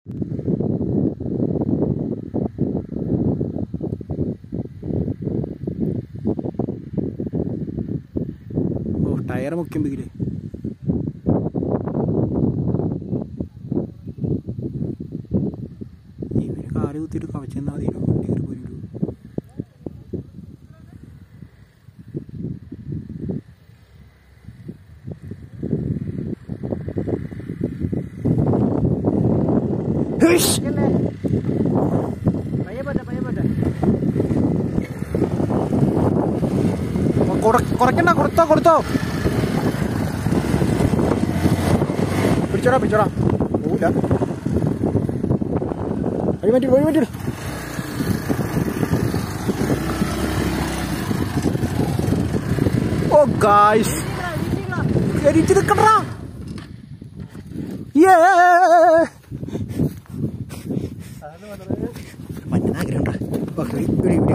ഓ tyre മുക്കിയെങ്കിലേ ഇവര് കാല് കുത്തിയിട്ട് കവച്ചെന്നാ മതി വണ്ടി കയറി പോരിടൂ ഹുഷ്! കുറ- കുറയ്ക്കണ്ട കൊടുത്തോ കൊടുത്തോ പിടിച്ചോടാ പിടിച്ചോടാ പോവില്ല വഴി മാറ്റി വഴി മാറ്റി ഓ ഗായ്സ് എരിച്ചു നിൽക്കണ്ടാ മഞ്ഞ ആഗ്രഹം